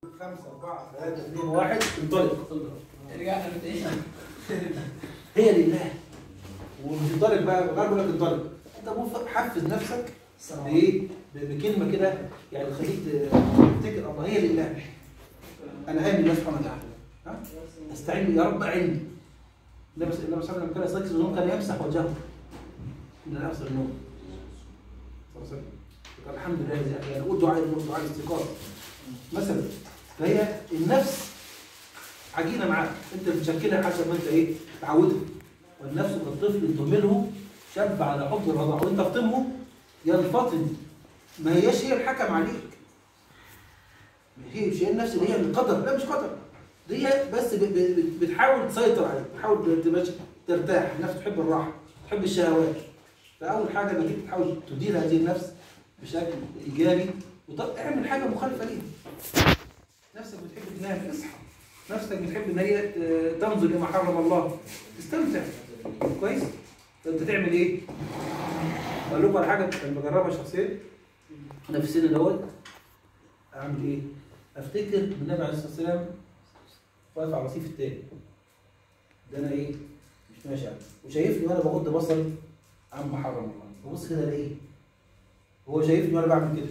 خمسة أربعة ثلاثة اثنين واحد انطلق رجعنا من ايه؟ هي لله وانطلق بقى غير بقول لك انطلق انت المفروض حفز نفسك بايه؟ ب- بكلمة كده يعني تخليك ت- تفتكر الله هي لله انا هاي لله سبحانه وتعالى ها؟ استعين يا رب عندي النبي صلى الله عليه وسلم كان يستيقظ النوم كان يمسح وجهه من نفس النوم صلى الله عليه وسلم قال الحمد لله الذي احيانا قول دعاء الموت دعاء الاستيقاظ مثلا فهي النفس عجينه معاك انت بتشكلها حسب ما انت ايه تعودها والنفس كالطفل تهمله شاب على حب الرضاعه وانت فطمه ينفطم ما هياش هي الحكم عليك هي مش هي النفس اللي هي القدر لا مش قدر دي بس ب- ب- بتحاول تسيطر عليك بتحاول تمشي ترتاح النفس تحب الراحه تحب الشهوات فاول حاجه انك انت تحاول تدير هذه النفس بشكل ايجابي وتعمل حاجه مخالفه ليها نفسك بتحب تنام اصحى نفسك بتحب ان هي ت- تنظر لما حرم الله تستمتع كويس فانت تعمل ايه؟ اقول لكم على حاجه كنت بجربها شخصيا انا في السن دوت اعمل ايه؟ افتكر النبي عليه الصلاه والسلام واقف على الرصيف التاني ده انا ايه؟ مش ماشي عليه وشايفني وانا بغض بصري عم حرم الله ببص كده الاقيه هو شايفني وانا بعمل كده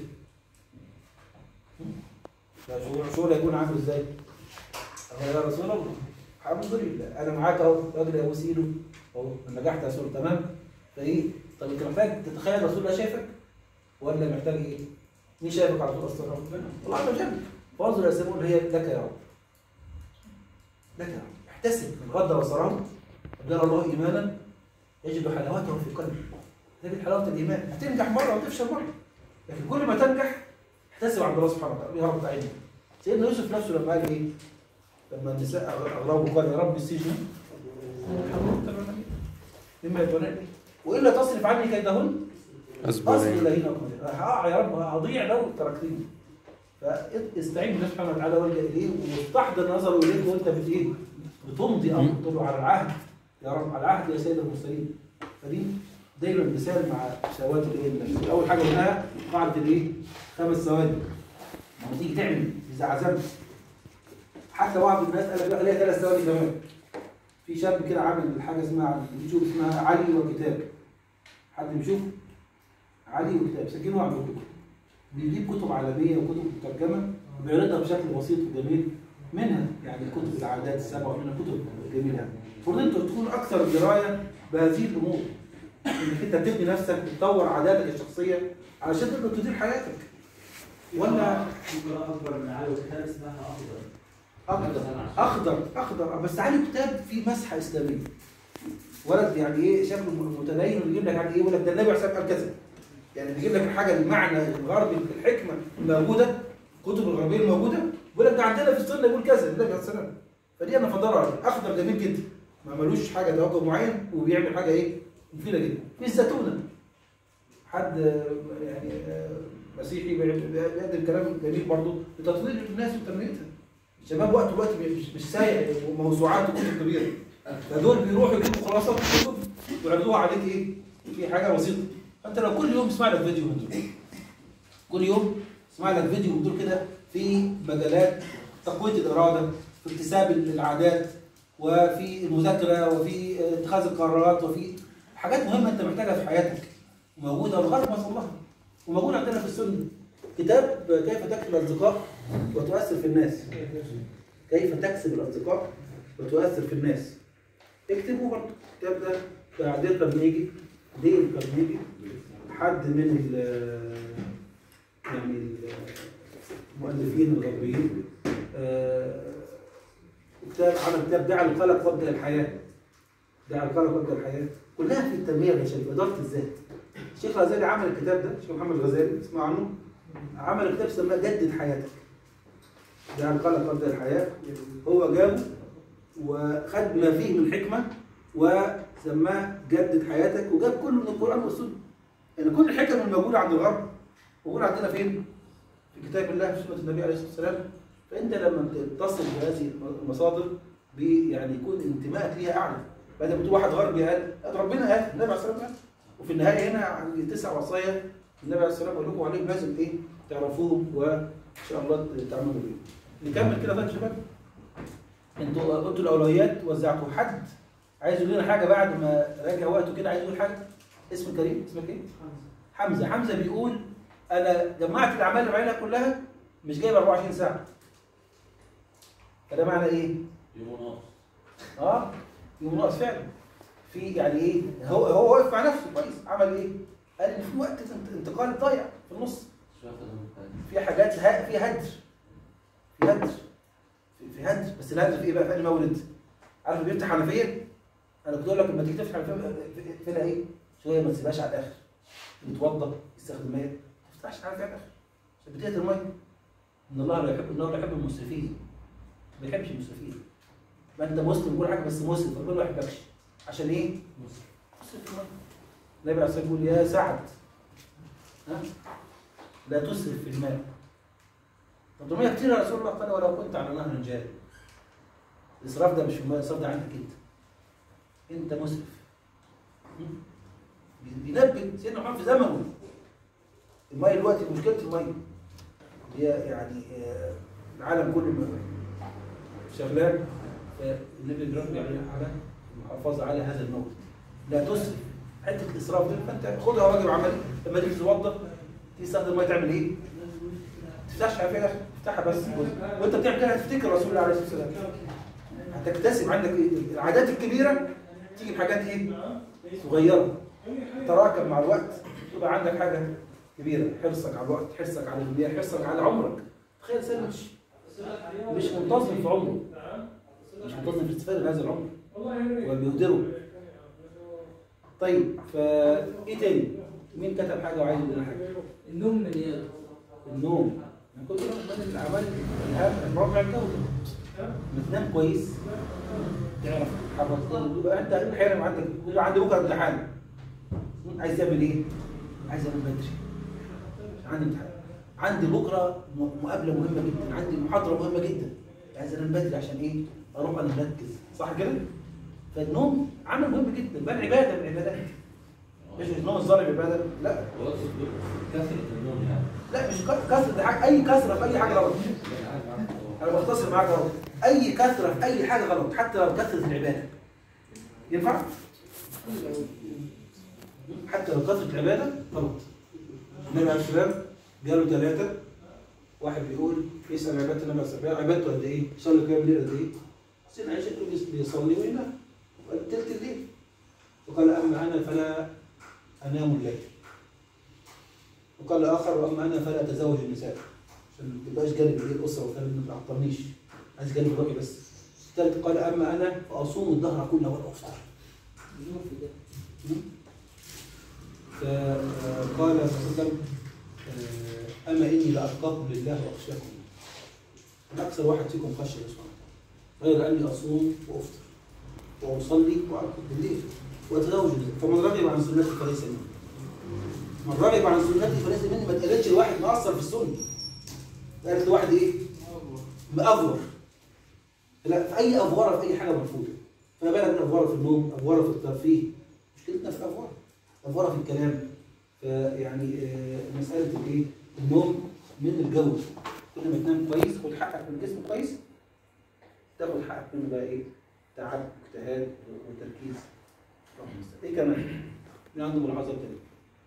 لا شعور شعور هيكون عامل ازاي؟ أهو يا رسول الله الحمد لله انا معاك اهو راجل ابوس ايده اهو أنا نجحت يا رسول تمام فايه طب انت محتاج تتخيل رسول الله شايفك ولا محتاج ايه؟ مين شايفك على طول اصلا ربنا الله عز وجل فانظر يا سيدي هي لك يا رب لك يا رب احتسب من غض بصره ابدل الله ايمانا يجد حلاوته في قلبه تجد حلاوه الايمان هتنجح مره وتفشل مره لكن كل ما تنجح احتسب عند الله سبحانه وتعالى يا رب تعيني سيدنا يوسف نفسه لما قال ايه؟ لما النساء اغربوا قال يا رب السجن مما يتولاني والا تصرف عني كيدهن اصبر أصبر اليهن راح اقع يا رب هضيع لو تركتني فاستعين بالله سبحانه وتعالى والجا اليه واستحضر نظره اليك وانت بت ايه؟ بتمضي امر تقول له على العهد يا رب على العهد يا سيد المرسلين فدي دايما مثال مع شهوات الايه النفس اول حاجه قلناها قاعده الايه؟ خمس ثواني لما تيجي تعمل اذا عزمت حتى بعض الناس قال لك لا خليها ثلاث ثواني كمان في شاب كده عامل حاجه اسمها على اليوتيوب اسمها علي وكتاب حد بيشوف علي وكتاب سجلوا على كتب بيجيب كتب عالميه وكتب مترجمه وبيعرضها بشكل بسيط وجميل منها يعني كتب العادات السبع ومنها كتب جميله يعني المفروض انت تكون اكثر درايه بهذه الامور انك انت تبني نفسك وتطور عاداتك الشخصيه علشان تقدر تدير حياتك ولا بكرة أكبر من علي وكتاب اسمها أفضل اخضر اخضر اخضر بس علي كتاب فيه مسحه اسلاميه ولد يعني ايه شكله متدين ويجيب لك يعني ايه يقول لك ده النبي عليه الصلاه والسلام قال كذا يعني بيجيب لك الحاجه المعنى الغربي الحكمه الموجوده الكتب الغربيه الموجوده يقول لك ده عندنا في السنه يقول كذا النبي عليه الصلاه والسلام فدي انا افضلها عليه اخضر جميل جدا ما عملوش حاجه توجه معين وبيعمل حاجه ايه مفيده جدا في الزيتونه حد آه، يعني آه، مسيحي بيعمل- بيقدم كلام جميل برضه لتطوير الناس وتنميتها الشباب وقت الوقت مش مش سايق وموسوعات وكتب كبيره فدول بيروحوا يجيبوا خلاصات كتب ويعرضوها عليك ايه في حاجه بسيطه فانت لو كل يوم اسمع لك فيديو من دول كل يوم اسمع لك فيديو من دول كده في مجالات تقويه الاراده في اكتساب العادات وفي المذاكره وفي اتخاذ القرارات وفي حاجات مهمه انت محتاجها في حياتك موجوده والغرب ما صلها وموجوده عندنا في السنه كتاب كيف تكسب الاصدقاء وتؤثر في الناس كيف تكسب الاصدقاء وتؤثر في الناس اكتبوا برضه الكتاب ده بتاع ديل كارنيجي ديل كارنيجي حد من ال يعني المؤلفين الغربيين آه، كتاب عمل كتاب دع القلق وابدا الحياه دع القلق وابدا الحياه كلها في التنميه يا شباب اداره الذات الشيخ الغزالي عمل الكتاب ده الشيخ محمد الغزالي اسمع عنه عمل كتاب سماه جدد حياتك دع القلق وابدا الحياه هو جابه وخد ما فيه من حكمه وسماه جدد حياتك وجاب كله من القران والسنه يعني كل الحكم الموجوده عند الغرب موجوده عندنا فين؟ في كتاب الله في سنه النبي عليه الصلاه والسلام فانت لما تتصل بهذه المصادر بي يعني يكون انتمائك ليها اعلى بدل ما تقول واحد غربي قال ربنا قال النبي عليه الصلاه والسلام قال وفي النهايه هنا عندي تسع وصايا النبي عليه الصلاه والسلام قال لكم عليهم لازم ايه تعرفوهم وان شاء الله تعملوا بيهم نكمل كده طيب يا شباب انتوا قلتوا الاولويات وزعتوا حد عايز يقول لنا حاجه بعد ما راجع وقته كده عايز يقول حاجه اسم كريم اسمك ايه؟ حمزه حمزه بيقول انا جمعت الاعمال اللي بعملها كلها مش جايب 24 ساعه فده معنى ايه؟ يوم ونص اه يوم ناقص فعلا في يعني ايه هو هو واقف مع نفسه كويس عمل ايه؟ قال ان في وقت انت- انتقال ضايع في النص شوف ده في حاجات ه- في هدر في هدر في, في هدر بس الهدر في ايه بقى في أي مورد عارف اللي بيفتح حنفيه انا كنت اقول لك لما تيجي تفتح حنفيه فيها ايه شويه ما تسيبهاش على الاخر يتوضا يستخدم ميه ما تفتحش الحنفيه على الاخر عشان بتقتل الميه ان الله لا يحب الله لا يحب المسرفين ما بيحبش المسرفين ما انت مسلم كل حاجه بس مسرف ربنا ما يحبكش عشان ايه؟ مسرف في الميه النبي عليه الصلاه والسلام يقول يا سعد ها لا تسرف في الماء طب الميه كتير يا رسول الله قال ولو كنت على نهر جاري الاسراف ده مش في الميه الاسراف ده عندك انت انت مسرف م? بي- بينبه سيدنا محمد في زمنه الميه دلوقتي مشكله الميه هي يعني آه، العالم كله م- شغال فالنبي بيربي على على المحافظه على هذا الموت لا تسرف حته الاسراف ده فانت خدها واجب عملي لما تيجي تتوضا تستخدم الميه تعمل ايه؟ تفتحش على فكره افتحها بس وانت بتعمل كده هتفتكر رسول الله عليه الصلاه والسلام هتكتسب عندك ايه العادات الكبيره تيجي بحاجات ايه صغيره تراكم مع الوقت تبقى عندك حاجه كبيره حرصك على الوقت حرصك على المياه حرصك على عمرك تخيل سنة مش مش منتظم في عمره مش منتظم في الاستفاده من هذا العمر وبيهدره طيب فا ايه تاني؟ مين كتب حاجه وعايز يقول لنا حاجه؟ النوم مليان النوم من كل يوم من الاعمال الهام رفع الجوده لما تنام كويس تعرف تتحرك يبقى انت احيانا عندك يبقى عندي بكره امتحان عايز تعمل ايه؟ عايز انام بدري عندي امتحان عندي بكره م- مقابله مهمه جدا عندي محاضره مهمه جدا عايز انام بدري عشان ايه؟ اروح انا مركز صح كده؟ فالنوم عمل مهم جدا بل عباده من العبادات مش النوم الظالم عباده لا وقت كثرة النوم يعني لا مش ك- كثره حاجه اي كثره في اي حاجه غلط انا بختصر معاك اهو اي كثره في اي حاجه غلط حتى لو كثره العباده ينفع حتى لو كثره العباده غلط النبي عليه السلام قالوا ثلاثه واحد بيقول يسال عباده النبي عليه السلام عبادته قد ايه؟ صلي قيام الليل قد ايه؟ سيدنا عائشه تقول بيص- بيصلي وينام وقال تلت الليل وقال اما انا فلا انام الليل وقال اخر واما انا فلا اتزوج النساء عشان ما تبقاش جانب ايه الاسره والكلام ما تعطلنيش عايز جانب الرؤيه بس الثالث قال اما انا فاصوم الدهر كله ولا افطر النوم في ده فقال صلى الله عليه وسلم آه، اما اني لاتقاكم لله واخشاكم انا اكثر واحد فيكم خشيه سبحانه غير اني اصوم وافطر واصلي واركض بالليل واتزوج النساء فمن رغب عن سنتي فليس مني من رغب عن سنتي فليس مني ما تقالتش لواحد مقصر في السنه قالت لواحد ايه؟ مأفور لا في اي افوره في اي حاجه مرفوضه فما بالك من افوره في النوم افوره في الترفيه مشكلتنا في الافوره افوره في الكلام فيعني آه، مساله الايه؟ النوم من الجو كل ما تنام كويس خد حقك من الجسم كويس تاخد حقك منه بقى ايه؟ تعب واجتهاد وتركيز اللهم المستعان. ايه كمان؟ مين عنده ملاحظات تانية؟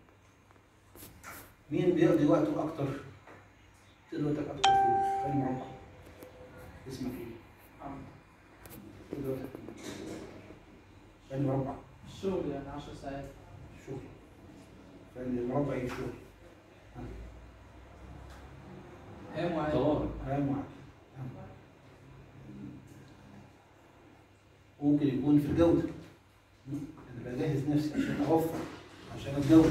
مين بيقضي وقته اكتر؟ تقضي وقتك اكتر فيه؟ خلي معاك اسمك ايه؟ عمرو تقضي وقتك فيه. خلي مربع الشغل يعني 10 ساعات شغل خلي مربع ايه شغل ايام وعادي طوارئ أهم واحد ممكن يكون في الجودة أنا بجهز نفسي عشان أوفر عشان أتجوز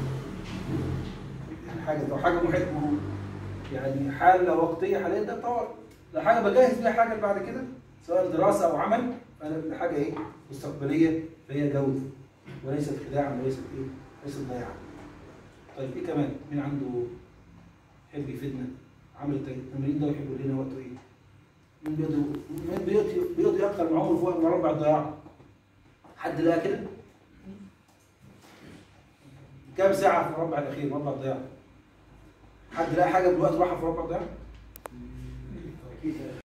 يعني حاجة لو حاجة محبة يعني حالة وقتية حاليا ده طوارئ لو حاجة بجهز بيها حاجة بعد كده سواء دراسة أو عمل فأنا حاجة إيه مستقبلية فهي جودة وليست خداعا وليست إيه ليست ضياعا طيب إيه كمان مين عنده يحب يفيدنا عمل التمرين ده ويحب لنا وقته ايه؟ مين بيقضي مين بيقضي بيقضي اكتر من عمره فوق مربع الضياع؟ حد لقى كده؟ كام ساعة في المربع الأخير مربع الضياع؟ حد لقى حاجة دلوقتي راحة في مربع الضياع؟ اكيد